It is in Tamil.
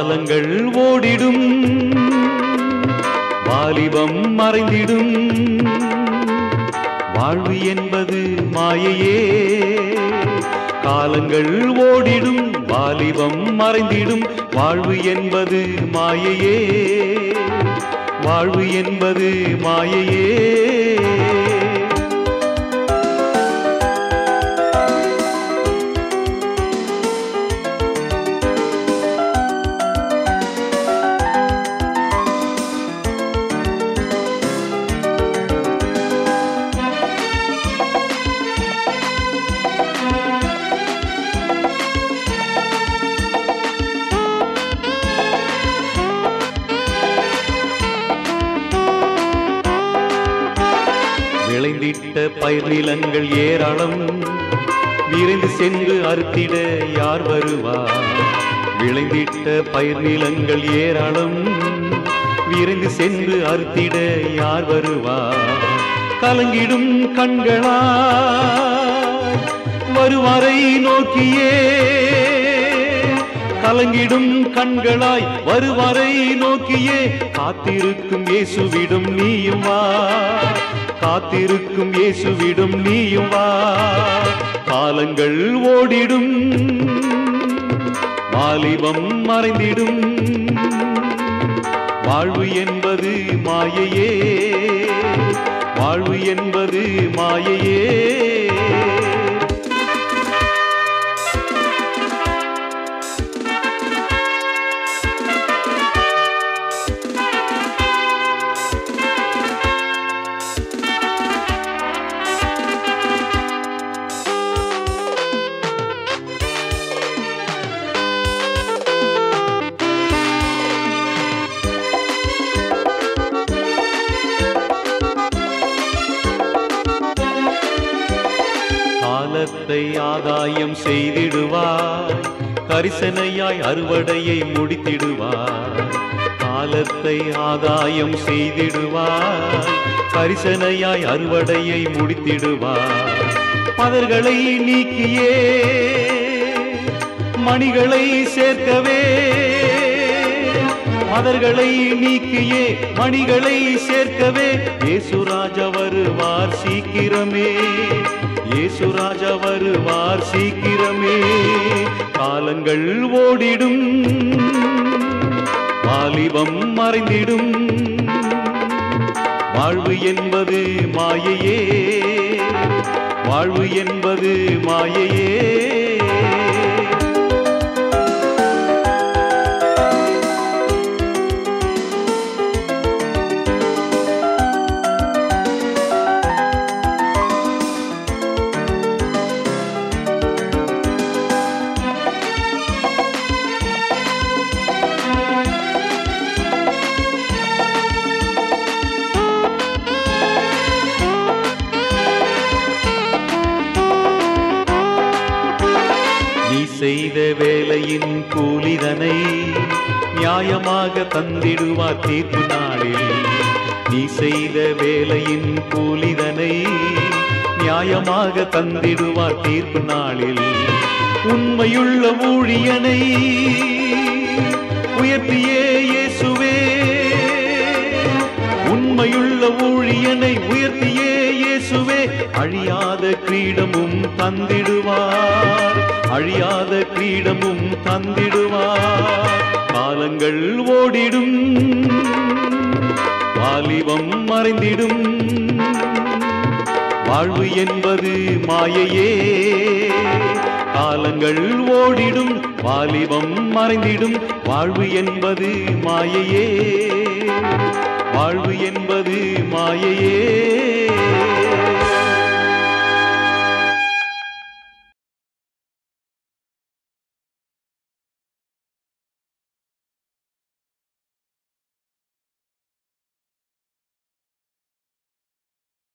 காலங்கள் ஓடிடும் வாலிபம் மறைந்திடும் வாழ்வு என்பது மாயையே காலங்கள் ஓடிடும் வாலிபம் மறைந்திடும் வாழ்வு என்பது மாயையே வாழ்வு என்பது மாயையே விளைந்திட்ட பயிர் நிலங்கள் ஏராளம் விரைந்து சென்று அறுத்திட யார் வருவார் விளைந்திட்ட பயிர் நிலங்கள் ஏராளம் விரைந்து சென்று அறுத்திட யார் வருவார் கலங்கிடும் கண்களா வருவாரை நோக்கியே கலங்கிடும் கண்களாய் வருவாரை நோக்கியே காத்திருக்கும் இயேசுவிடும் நீயும் வா காத்திருக்கும் இயேசுவிடும் நீயும் வா காலங்கள் ஓடிடும் வாலிபம் மறைந்திடும் வாழ்வு என்பது மாயையே வாழ்வு என்பது மாயையே காலத்தை ஆதாயம் செய்திடுவார் கரிசனையாய் அறுவடையை முடித்திடுவார் காலத்தை ஆதாயம் செய்திடுவார் கரிசனையாய் அறுவடையை முடித்திடுவார் பதர்களை நீக்கியே மணிகளை சேர்க்கவே மதர்களை நீக்கியே மணிகளை சேர்க்கவே இயேசுராஜ வருவார் சீக்கிரமே இயேசுராஜ வருவார் சீக்கிரமே காலங்கள் ஓடிடும் வாலிபம் மறைந்திடும் வாழ்வு என்பது மாயையே வாழ்வு என்பது மாயையே நீ செய்த வேலையின் கூலிதனை நியாயமாக தந்திடுவார் தீர்ப்பு நாளில் நீ செய்த வேலையின் கூலிதனை நியாயமாக தந்திடுவார் தீர்ப்பு நாளில் உண்மையுள்ள ஊழியனை உயர்த்தியே இயேசுவே உண்மையுள்ள ஊழியனை உயர்த்தியே இயேசுவே அழியாத கிரீடமும் தந்திடுவார் அழியாத கிரீடமும் தந்திடுவார் காலங்கள் ஓடிடும் வாலிபம் மறைந்திடும் வாழ்வு என்பது மாயையே காலங்கள் ஓடிடும் வாலிபம் மறைந்திடும் வாழ்வு என்பது மாயையே வாழ்வு என்பது மாயையே